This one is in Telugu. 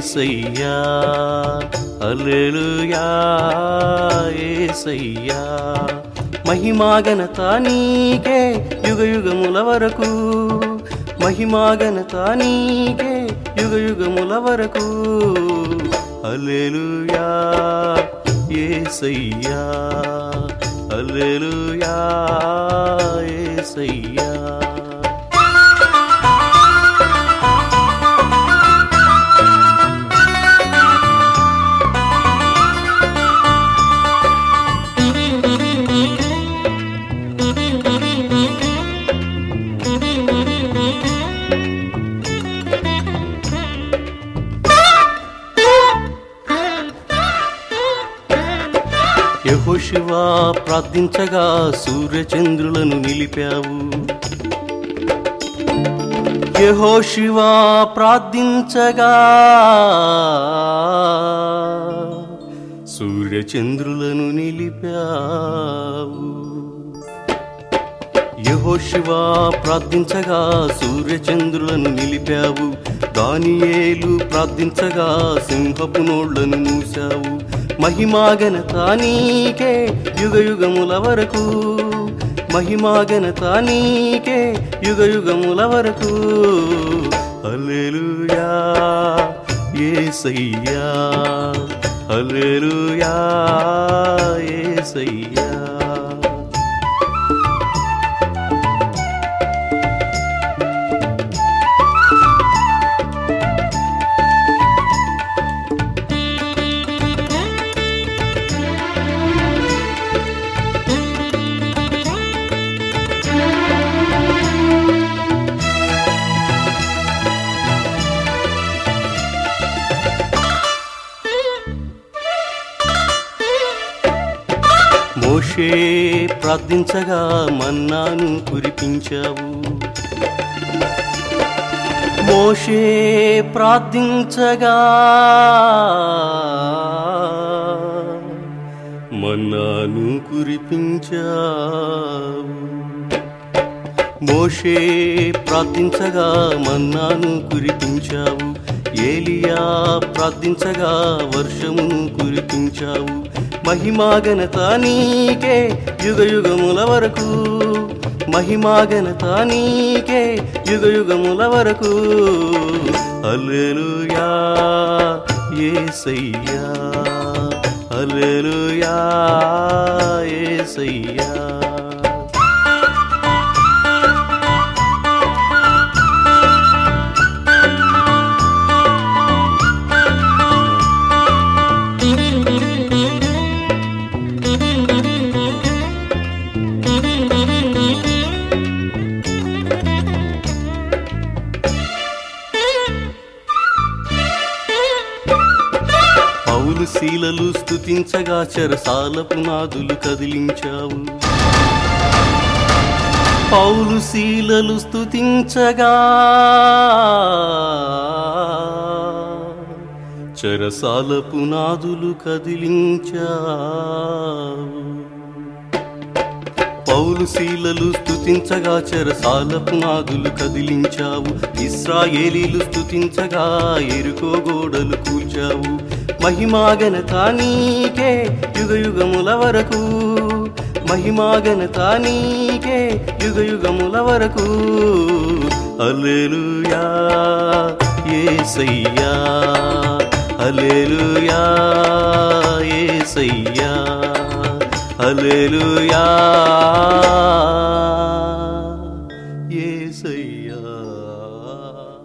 ఏసయ్యా అల్లెలుయా ఏసయ్యా మహిమాగనత నీకే యుగ యుగముల వరకు మహిమాగనత నీకే యుగ యుగముల వరకు అల్లెలుయా ఏసయ్యా అల్లెలుయా ఏసయ్యా యహోశివా ప్రార్థించగా సూర్యచంద్రులను నిలిపావు యహోశివా ప్రార్థించగా సూర్యచంద్రులను నిలిపావు యహోశివా ప్రార్థించగా సూర్యచంద్రులను నిలిపావు దానియేలు ప్రార్థించగా సింహపు నోళ్లను మూసావు మహిమాగనత నీకే యుగ యుగముల వరకు మహిమాగనత నీకే యుగ యుగముల వరకు హల్లెలూయా యేసయ్యా హల్లెలూయా యేసయ్యా మోషే ప్రార్థించగా మన్నాను కురిపించావు మోషే ప్రార్థించగా మన్నాను కురిపించావు మోషే ప్రార్థించగా మన్నాను కురిపించావు ఏలియా ప్రార్థించగా వర్షమును కురిపించావు మహిమాగనత నీకే యుగ యుగముల వరకు మహిమాగనత నీకే యుగ యుగముల వరకు అల్లెలుయా ఏసయ్యా అల్లెలుయా ఏసయ్యా పౌలు శీలలు స్తుతించగా చెరసాల పునాదులు కదిలించావు పౌలు శీలలు స్తుతించగా చెరసాల పునాదులు కదిలించావు పౌలు శీలలు స్తుతించగా చెరసాల పునాదులు కదిలించావు ఇస్రాయేలీలు స్తుతించగా ఎరుకో గోడలు కూల్చావు మహిమాగనత నీకే యుగ యుగముల వరకు మహిమాగనత నీకే యుగ యుగముల వరకు అల్లెలుయా ఏసయ్యా అల్లెలుయా ఏసయ్యా హల్లెలూయా యేసయ్యా